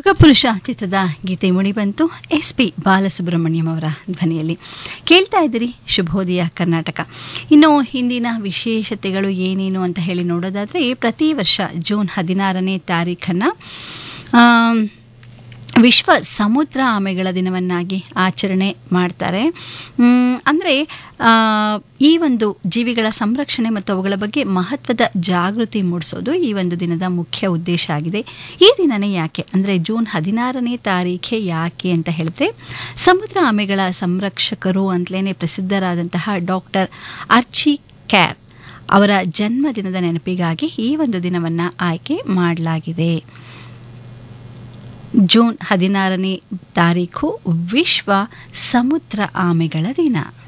ಯುಗಪುರುಷ ಚಿತ್ರದ ಗೀತೆ ಮುಡಿ ಬಂತು ಎಸ್ ಪಿ ಬಾಲಸುಬ್ರಹ್ಮಣ್ಯಂ ಅವರ ಧ್ವನಿಯಲ್ಲಿ ಕೇಳ್ತಾ ಇದ್ದೀರಿ ಶುಭೋದಯ ಕರ್ನಾಟಕ ಇನ್ನು ಹಿಂದಿನ ವಿಶೇಷತೆಗಳು ಏನೇನು ಅಂತ ಹೇಳಿ ನೋಡೋದಾದರೆ ಪ್ರತಿ ವರ್ಷ ಜೂನ್ ಹದಿನಾರನೇ ತಾರೀಖನ್ನು ವಿಶ್ವ ಸಮುದ್ರ ಆಮೆಗಳ ದಿನವನ್ನಾಗಿ ಆಚರಣೆ ಮಾಡ್ತಾರೆ ಅಂದರೆ ಈ ಒಂದು ಜೀವಿಗಳ ಸಂರಕ್ಷಣೆ ಮತ್ತು ಅವುಗಳ ಬಗ್ಗೆ ಮಹತ್ವದ ಜಾಗೃತಿ ಮೂಡಿಸೋದು ಈ ಒಂದು ದಿನದ ಮುಖ್ಯ ಉದ್ದೇಶ ಆಗಿದೆ ಈ ದಿನನೇ ಯಾಕೆ ಅಂದರೆ ಜೂನ್ ಹದಿನಾರನೇ ತಾರೀಖೆ ಯಾಕೆ ಅಂತ ಹೇಳಿದ್ರೆ ಸಮುದ್ರ ಆಮೆಗಳ ಸಂರಕ್ಷಕರು ಅಂತಲೇ ಪ್ರಸಿದ್ಧರಾದಂತಹ ಡಾಕ್ಟರ್ ಅರ್ಚಿ ಕ್ಯಾರ್ ಅವರ ಜನ್ಮದಿನದ ನೆನಪಿಗಾಗಿ ಈ ಒಂದು ದಿನವನ್ನು ಆಯ್ಕೆ ಮಾಡಲಾಗಿದೆ ಜೂನ್ ಹದಿನಾರನೇ ತಾರೀಖು ವಿಶ್ವ ಸಮುದ್ರ ಆಮೆಗಳ ದಿನ